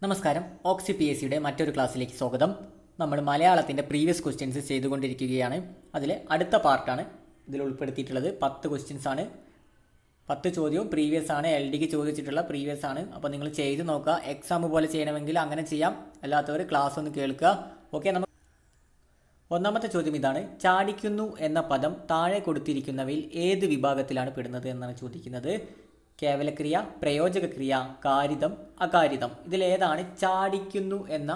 നമസ്കാരം ഓക്സി P S സിയുടെ മറ്റൊരു ക്ലാസ്സിലേക്ക് സ്വാഗതം നമ്മൾ മലയാളത്തിൻ്റെ പ്രീവിയസ് ക്വസ്റ്റ്യൻസ് ചെയ്തുകൊണ്ടിരിക്കുകയാണ് അതിലെ അടുത്ത പാർട്ടാണ് ഇതിൽ ഉൾപ്പെടുത്തിയിട്ടുള്ളത് പത്ത് ക്വസ്റ്റ്യൻസ് ആണ് പത്ത് ചോദ്യവും പ്രീവിയസ് ആണ് എൽ ഡിക്ക് ചോദിച്ചിട്ടുള്ള പ്രീവിയസ് ആണ് അപ്പോൾ നിങ്ങൾ ചെയ്ത് നോക്കുക എക്സാം പോലെ ചെയ്യണമെങ്കിൽ അങ്ങനെ ചെയ്യാം അല്ലാത്തവർ ക്ലാസ് ഒന്ന് കേൾക്കുക ഓക്കെ നമുക്ക് ഒന്നാമത്തെ ചോദ്യം ഇതാണ് ചാടിക്കുന്നു എന്ന പദം താഴെ കൊടുത്തിരിക്കുന്നവയിൽ ഏത് വിഭാഗത്തിലാണ് പെടുന്നത് എന്നാണ് ചോദിക്കുന്നത് കേവലക്രിയ പ്രയോജകക്രിയ കാരിതം അകാരിതം ഇതിലേതാണ് ചാടിക്കുന്നു എന്ന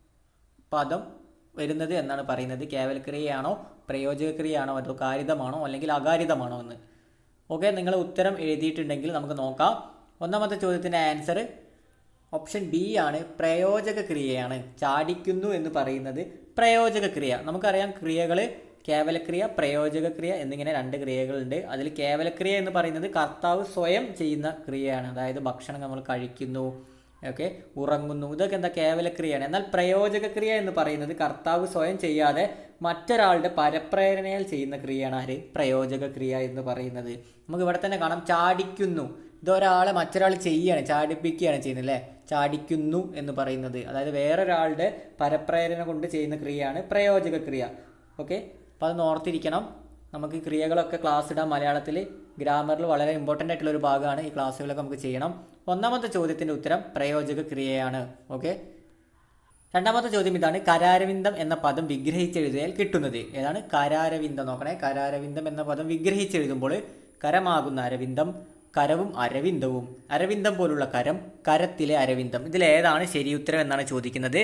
പദം വരുന്നത് എന്നാണ് പറയുന്നത് കേവലക്രിയയാണോ പ്രയോജകക്രിയയാണോ അതോ കാരിതമാണോ അല്ലെങ്കിൽ അകാരിതമാണോ എന്ന് ഓക്കെ നിങ്ങൾ ഉത്തരം എഴുതിയിട്ടുണ്ടെങ്കിൽ നമുക്ക് നോക്കാം ഒന്നാമത്തെ ചോദ്യത്തിൻ്റെ ആൻസർ ഓപ്ഷൻ ബി ആണ് പ്രയോജക ക്രിയയാണ് ചാടിക്കുന്നു എന്ന് പറയുന്നത് പ്രയോജക ക്രിയ നമുക്കറിയാം ക്രിയകൾ കേവലക്രിയ പ്രയോജക ക്രിയ എന്നിങ്ങനെ രണ്ട് ക്രിയകളുണ്ട് അതിൽ കേവലക്രിയ എന്ന് പറയുന്നത് കർത്താവ് സ്വയം ചെയ്യുന്ന ക്രിയയാണ് അതായത് ഭക്ഷണം നമ്മൾ കഴിക്കുന്നു ഓക്കെ ഉറങ്ങുന്നു ഇതൊക്കെ എന്താ കേവലക്രിയയാണ് എന്നാൽ പ്രയോജക ക്രിയ എന്ന് പറയുന്നത് കർത്താവ് സ്വയം ചെയ്യാതെ മറ്റൊരാളുടെ പരപ്രേരണയാൽ ചെയ്യുന്ന ക്രിയയാണ് ആര് പ്രയോജക ക്രിയ എന്ന് പറയുന്നത് നമുക്ക് ഇവിടെ തന്നെ കാണാം ചാടിക്കുന്നു ഇതൊരാളെ മറ്റൊരാൾ ചെയ്യാണ് ചാടിപ്പിക്കുകയാണ് ചെയ്യുന്നത് അല്ലേ ചാടിക്കുന്നു എന്ന് പറയുന്നത് അതായത് വേറൊരാളുടെ പരപ്രേരണ കൊണ്ട് ചെയ്യുന്ന ക്രിയയാണ് പ്രയോജക ക്രിയ ഓക്കെ അപ്പോൾ അത് ഓർത്തിരിക്കണം നമുക്ക് ഈ ക്രിയകളൊക്കെ ക്ലാസ് ഇടാം മലയാളത്തിൽ ഗ്രാമറിൽ വളരെ ഇമ്പോർട്ടൻ്റ് ആയിട്ടുള്ള ഒരു ഭാഗമാണ് ഈ ക്ലാസ്സുകളൊക്കെ നമുക്ക് ചെയ്യണം ഒന്നാമത്തെ ചോദ്യത്തിൻ്റെ ഉത്തരം പ്രയോജക ക്രിയയാണ് ഓക്കെ രണ്ടാമത്തെ ചോദ്യം ഇതാണ് കരാരവിന്ദം എന്ന പദം വിഗ്രഹിച്ചെഴുതിയാൽ കിട്ടുന്നത് ഏതാണ് കരാരവിന്ദം നോക്കണേ കരാരവിന്ദം എന്ന പദം വിഗ്രഹിച്ചെഴുതുമ്പോൾ കരമാകുന്ന അരവിന്ദം കരവും അരവിന്ദവും അരവിന്ദം പോലുള്ള കരം കരത്തിലെ അരവിന്ദം ഇതിലേതാണ് ശരി ഉത്തരം എന്നാണ് ചോദിക്കുന്നത്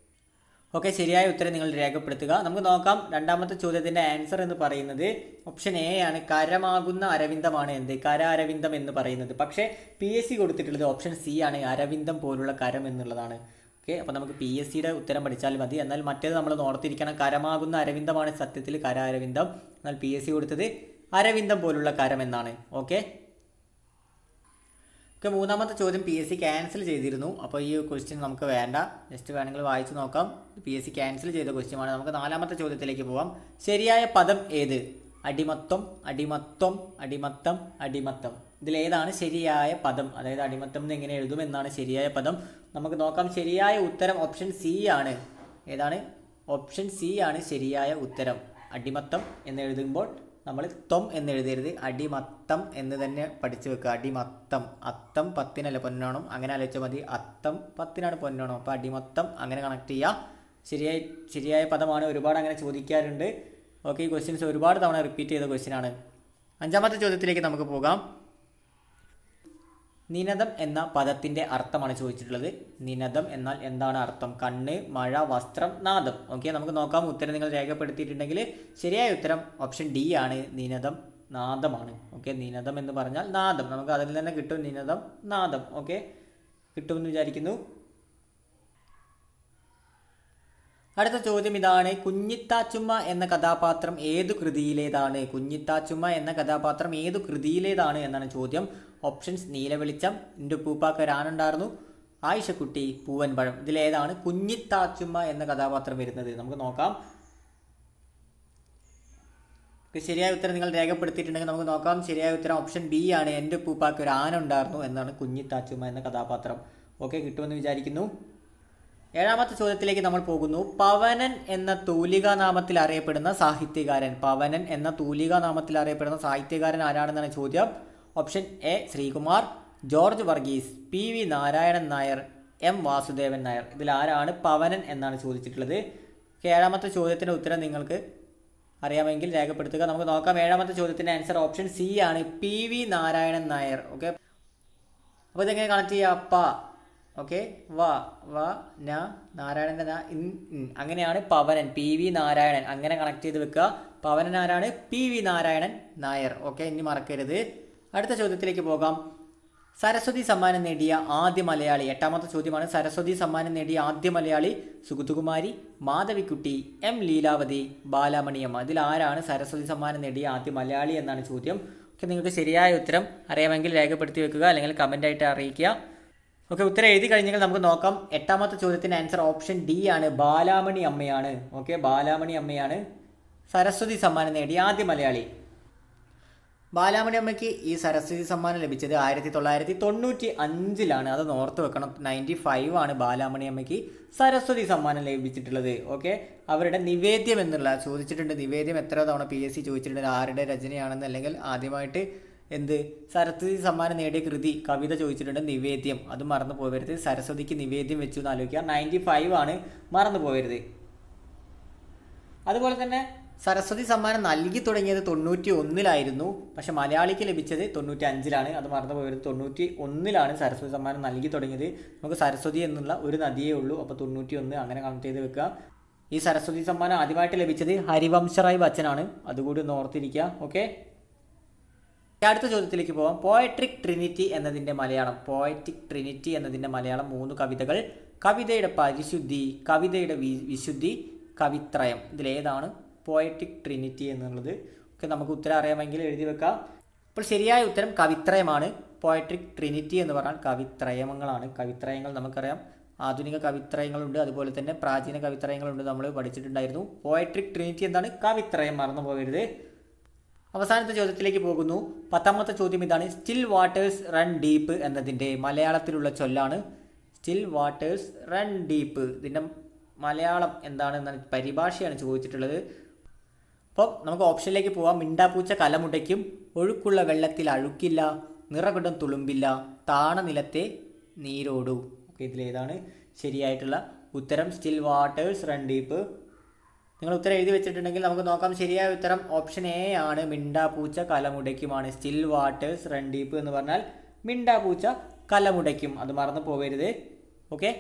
ഓക്കെ ശരിയായ ഉത്തരം നിങ്ങൾ രേഖപ്പെടുത്തുക നമുക്ക് നോക്കാം രണ്ടാമത്തെ ചോദ്യത്തിന്റെ ആൻസർ എന്ന് പറയുന്നത് ഓപ്ഷൻ എ ആണ് കരമാകുന്ന അരവിന്ദമാണ് എന്ത് കര അരവിന്ദം എന്ന് പറയുന്നത് പക്ഷേ പി എസ് സി കൊടുത്തിട്ടുള്ളത് ഓപ്ഷൻ സി ആണ് അരവിന്ദം പോലുള്ള കരം എന്നുള്ളതാണ് ഓക്കെ അപ്പോൾ നമുക്ക് പി എസ് സിയുടെ ഉത്തരം പഠിച്ചാൽ മതി എന്നാൽ മറ്റേത് നമ്മൾ ഓർത്തിരിക്കണം കരമാകുന്ന അരവിന്ദമാണ് സത്യത്തിൽ കര അരവിന്ദം എന്നാൽ പി എസ് സി കൊടുത്തത് അരവിന്ദം പോലുള്ള കരം എന്നാണ് ഓക്കെ ഓക്കെ മൂന്നാമത്തെ ചോദ്യം പി എസ് സി ക്യാൻസൽ ചെയ്തിരുന്നു അപ്പോൾ ഈ ക്വസ്റ്റ്യൻ നമുക്ക് വേണ്ട ജസ്റ്റ് വേണമെങ്കിൽ വായിച്ചു നോക്കാം പി എസ് സി ക്യാൻസൽ ചെയ്ത ക്വസ്റ്റ്യനാണ് നമുക്ക് നാലാമത്തെ ചോദ്യത്തിലേക്ക് പോവാം ശരിയായ പദം ഏത് അടിമത്വം അടിമത്വം അടിമത്തം അടിമത്തം ഇതിലേതാണ് ശരിയായ പദം അതായത് അടിമത്തം എന്ന് എങ്ങനെ എഴുതും എന്നാണ് ശരിയായ പദം നമുക്ക് നോക്കാം ശരിയായ ഉത്തരം ഓപ്ഷൻ സി ആണ് ഏതാണ് ഓപ്ഷൻ സി ആണ് ശരിയായ ഉത്തരം അടിമത്തം എന്ന് എഴുതുമ്പോൾ നമ്മൾ ത്വം എന്ന് എഴുതരുത് അടിമത്തം എന്ന് തന്നെ പഠിച്ചു വെക്കുക അടിമത്തം അത്തം പത്തിനല്ല പൊന്നോണം അങ്ങനെ ആലോചിച്ചാൽ മതി അത്തം പത്തിനാണ് പൊന്നോണം അപ്പോൾ അടിമത്തം അങ്ങനെ കണക്ട് ചെയ്യുക ശരിയായ ശരിയായ പദമാണ് ഒരുപാട് അങ്ങനെ ചോദിക്കാറുണ്ട് ഓക്കെ ഈ ക്വസ്റ്റ്യൻസ് ഒരുപാട് തവണ റിപ്പീറ്റ് ചെയ്ത ക്വസ്റ്റ്യൻ ആണ് അഞ്ചാമത്തെ ചോദ്യത്തിലേക്ക് നമുക്ക് പോകാം നിനദം എന്ന പദത്തിന്റെ അർത്ഥമാണ് ചോദിച്ചിട്ടുള്ളത് നിനദം എന്നാൽ എന്താണ് അർത്ഥം കണ്ണ് മഴ വസ്ത്രം നാദം ഓക്കെ നമുക്ക് നോക്കാം ഉത്തരം നിങ്ങൾ രേഖപ്പെടുത്തിയിട്ടുണ്ടെങ്കിൽ ശരിയായ ഉത്തരം ഓപ്ഷൻ ഡി ആണ് നിനദം നാദമാണ് ഓക്കെ നിനദം എന്ന് പറഞ്ഞാൽ നാദം നമുക്ക് അതിൽ തന്നെ കിട്ടും നിനദം നാദം ഓക്കെ കിട്ടുമെന്ന് വിചാരിക്കുന്നു അടുത്ത ചോദ്യം ഇതാണ് കുഞ്ഞിത്താച്ചുമ്മ എന്ന കഥാപാത്രം ഏതു കൃതിയിലേതാണ് കുഞ്ഞിത്താച്ചുമ്മ എന്ന കഥാപാത്രം ഏതു കൃതിയിലേതാണ് എന്നാണ് ചോദ്യം ഓപ്ഷൻസ് നീലവെളിച്ചം എൻ്റെ പൂപ്പാക്ക് ഒരാനുണ്ടായിരുന്നു ആയിഷക്കുട്ടി പൂവൻ പഴം ഇതിലേതാണ് കുഞ്ഞിത്താച്ചുമ്മ എന്ന കഥാപാത്രം വരുന്നത് നമുക്ക് നോക്കാം ശരിയായ ഉത്തരം നിങ്ങൾ രേഖപ്പെടുത്തിയിട്ടുണ്ടെങ്കിൽ നമുക്ക് നോക്കാം ശരിയായ ഉത്തരം ഓപ്ഷൻ ബി ആണ് എൻ്റെ പൂപ്പാക്ക് ഒരു ആന ഉണ്ടായിരുന്നു എന്നാണ് കുഞ്ഞിത്താച്ചുമ്മ എന്ന കഥാപാത്രം ഓക്കെ കിട്ടുമെന്ന് വിചാരിക്കുന്നു ഏഴാമത്തെ ചോദ്യത്തിലേക്ക് നമ്മൾ പോകുന്നു പവനൻ എന്ന തൂലികാ നാമത്തിൽ അറിയപ്പെടുന്ന സാഹിത്യകാരൻ പവനൻ എന്ന തൂലികാ നാമത്തിൽ അറിയപ്പെടുന്ന സാഹിത്യകാരൻ ആരാണെന്നാണ് ചോദ്യം option A Sreekumar George Varghese P V Narayanan Nair M Vasudevan Nair ഇതിൽ ആരാണ് പവനൻ എന്നാണ് ചോദിച്ചിട്ടുള്ളത് ഏഴാമത്തെ ചോദ്യത്തിൻ്റെ ഉത്തരം നിങ്ങൾക്ക് അറിയാമെങ്കിൽ രേഖപ്പെടുത്തുക നമുക്ക് നോക്കാം ഏഴാമത്തെ ചോദ്യത്തിൻ്റെ ആൻസർ ഓപ്ഷൻ സി ആണ് P V Narayanan Nair okay അപ്പോൾ ഇതെങ്ങനെ കണക്ട് ചെയ്യുക പ ഓക്കെ വ വ ന നാരായണൻ്റെ ന ഇൻ ഇൻ അങ്ങനെയാണ് പവനൻ പി വി നാരായണൻ അങ്ങനെ കണക്ട് ചെയ്ത് വെക്കുക പവനൻ ആരാണ് P V Narayanan Nair okay ഇനി മറക്കരുത് അടുത്ത ചോദ്യത്തിലേക്ക് പോകാം സരസ്വതി സമ്മാനം നേടിയ ആദ്യ മലയാളി എട്ടാമത്തെ ചോദ്യമാണ് സരസ്വതി സമ്മാനം നേടിയ ആദ്യ മലയാളി സുഗുതുകുമാരി മാധവിക്കുട്ടി എം ലീലാവതി ബാലാമണിയമ്മ ഇതിൽ ആരാണ് സരസ്വതി സമ്മാനം നേടിയ ആദ്യ മലയാളി എന്നാണ് ചോദ്യം ഓക്കെ നിങ്ങൾക്ക് ശരിയായ ഉത്തരം അറിയാമെങ്കിൽ രേഖപ്പെടുത്തി വെക്കുക അല്ലെങ്കിൽ കമൻ്റായിട്ട് അറിയിക്കുക ഓക്കെ ഉത്തരം എഴുതി കഴിഞ്ഞെങ്കിൽ നമുക്ക് നോക്കാം എട്ടാമത്തെ ചോദ്യത്തിന് ആൻസർ ഓപ്ഷൻ ഡി ആണ് ബാലാമണി അമ്മയാണ് ഓക്കെ ബാലാമണി അമ്മയാണ് സരസ്വതി സമ്മാനം നേടിയ ആദ്യ മലയാളി ബാലാമണി അമ്മയ്ക്ക് ഈ സരസ്വതി സമ്മാനം ലഭിച്ചത് ആയിരത്തി തൊള്ളായിരത്തി തൊണ്ണൂറ്റി അഞ്ചിലാണ് അത് ഓർത്ത് വെക്കണം നയൻറ്റി ഫൈവ് ആണ് ബാലാമണി അമ്മയ്ക്ക് സരസ്വതി സമ്മാനം ലഭിച്ചിട്ടുള്ളത് ഓക്കെ അവരുടെ നിവേദ്യം എന്നുള്ള ചോദിച്ചിട്ടുണ്ട് നിവേദ്യം എത്ര തവണ പി എസ് സി ചോദിച്ചിട്ടുണ്ട് ആരുടെ രചനയാണെന്ന് അല്ലെങ്കിൽ ആദ്യമായിട്ട് എന്ത് സരസ്വതി സമ്മാനം നേടിയ കൃതി കവിത ചോദിച്ചിട്ടുണ്ട് നിവേദ്യം അത് മറന്നു പോകരുത് സരസ്വതിക്ക് നിവേദ്യം വെച്ചു എന്ന് ആലോചിക്കുക നയൻറ്റി ഫൈവ് ആണ് മറന്നു പോകരുത് അതുപോലെ തന്നെ സരസ്വതി സമ്മാനം നൽകി തുടങ്ങിയത് തൊണ്ണൂറ്റി ഒന്നിലായിരുന്നു പക്ഷെ മലയാളിക്ക് ലഭിച്ചത് തൊണ്ണൂറ്റി അഞ്ചിലാണ് അത് മറന്നു പോയത് തൊണ്ണൂറ്റി ഒന്നിലാണ് സരസ്വതി സമ്മാനം നൽകി തുടങ്ങിയത് നമുക്ക് സരസ്വതി എന്നുള്ള ഒരു നദിയേ ഉള്ളൂ അപ്പോൾ തൊണ്ണൂറ്റി ഒന്ന് അങ്ങനെ കണക്ട് ചെയ്ത് വെക്കുക ഈ സരസ്വതി സമ്മാനം ആദ്യമായിട്ട് ലഭിച്ചത് ഹരിവംശറായ് ബച്ചനാണ് അതുകൂടി ഒന്ന് ഓർത്തിരിക്കുക ഓക്കെ അടുത്ത ചോദ്യത്തിലേക്ക് പോവാം പോയട്രിക് ട്രിനിറ്റി എന്നതിൻ്റെ മലയാളം പോയറ്റിക് ട്രിനിറ്റി എന്നതിൻ്റെ മലയാളം മൂന്ന് കവിതകൾ കവിതയുടെ പരിശുദ്ധി കവിതയുടെ വി- വിശുദ്ധി കവിത്രയം ഇതിലേതാണ് പോയറ്റിക് ട്രിനിറ്റി എന്നുള്ളത് ഒക്കെ നമുക്ക് ഉത്തരം അറിയാമെങ്കിൽ എഴുതി വെക്കാം അപ്പോൾ ശരിയായ ഉത്തരം കവിത്രയമാണ് പോയട്രിക് ട്രിനിറ്റി എന്ന് പറഞ്ഞാൽ കവിത്രയങ്ങളാണ് കവിത്രയങ്ങൾ നമുക്കറിയാം ആധുനിക കവിത്രയങ്ങളുണ്ട് അതുപോലെ തന്നെ പ്രാചീന കവിത്രയങ്ങളുണ്ട് നമ്മൾ പഠിച്ചിട്ടുണ്ടായിരുന്നു പോയട്രിക് ട്രിനിറ്റി എന്താണ് കവിത്രയം മറന്നു പോകരുത് അവസാനത്തെ ചോദ്യത്തിലേക്ക് പോകുന്നു പത്താമത്തെ ചോദ്യം ഇതാണ് സ്റ്റിൽ വാട്ടേഴ്സ് റൺ ഡീപ്പ് എന്നതിൻ്റെ മലയാളത്തിലുള്ള ചൊല്ലാണ് സ്റ്റിൽ വാട്ടേഴ്സ് റൺ ഡീപ്പ് ഇതിൻ്റെ മലയാളം എന്താണെന്നാണ് പരിഭാഷയാണ് ചോദിച്ചിട്ടുള്ളത് അപ്പോൾ നമുക്ക് ഓപ്ഷനിലേക്ക് പോവാം മിണ്ടാപ്പൂച്ച കലമുടയ്ക്കും ഒഴുക്കുള്ള വെള്ളത്തിൽ അഴുക്കില്ല നിറകുടം തുളുമ്പില്ല താണ നിലത്തെ നീരോടു ഓക്കെ ഇതിലേതാണ് ശരിയായിട്ടുള്ള ഉത്തരം സ്റ്റിൽ വാട്ടേഴ്സ് റൺ ഡീപ്പ് നിങ്ങൾ ഉത്തരം എഴുതി വെച്ചിട്ടുണ്ടെങ്കിൽ നമുക്ക് നോക്കാം ശരിയായ ഉത്തരം ഓപ്ഷൻ എ ആണ് മിണ്ടാപ്പൂച്ച കലമുടയ്ക്കുമാണ് സ്റ്റിൽ വാട്ടേഴ്സ് റൺ ഡീപ്പ് എന്ന് പറഞ്ഞാൽ മിണ്ടാപ്പൂച്ച കലമുടയ്ക്കും അത് മറന്നു പോകരുത് ഓക്കെ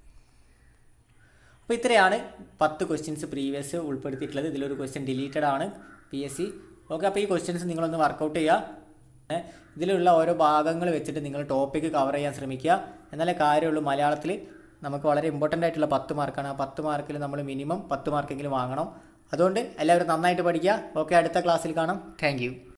അപ്പോൾ ഇത്രയാണ് പത്ത് ക്വസ്റ്റ്യൻസ് പ്രീവിയസ് ഉൾപ്പെടുത്തിയിട്ടുള്ളത് ഇതിലൊരു ക്വസ്റ്റ്യൻ ഡിലീറ്റഡ് ആണ് പി എസ് സി ഓക്കെ അപ്പോൾ ഈ ക്വസ്റ്റ്യൻസ് നിങ്ങളൊന്ന് വർക്കൗട്ട് ചെയ്യുക ഏ, ഇതിലുള്ള ഓരോ ഭാഗങ്ങൾ വെച്ചിട്ട് നിങ്ങൾ ടോപ്പിക്ക് കവർ ചെയ്യാൻ ശ്രമിക്കുക എന്നാലേ കാര്യമുള്ളൂ മലയാളത്തിൽ നമുക്ക് വളരെ ഇമ്പോർട്ടൻ്റ് ആയിട്ടുള്ള പത്ത് മാർക്കാണ് ആ പത്ത് മാർക്കിൽ നമ്മൾ മിനിമം പത്ത് മാർക്കെങ്കിലും വാങ്ങണം അതുകൊണ്ട് എല്ലാവരും നന്നായിട്ട് പഠിക്കുക ഓക്കെ അടുത്ത ക്ലാസ്സിൽ കാണാം താങ്ക്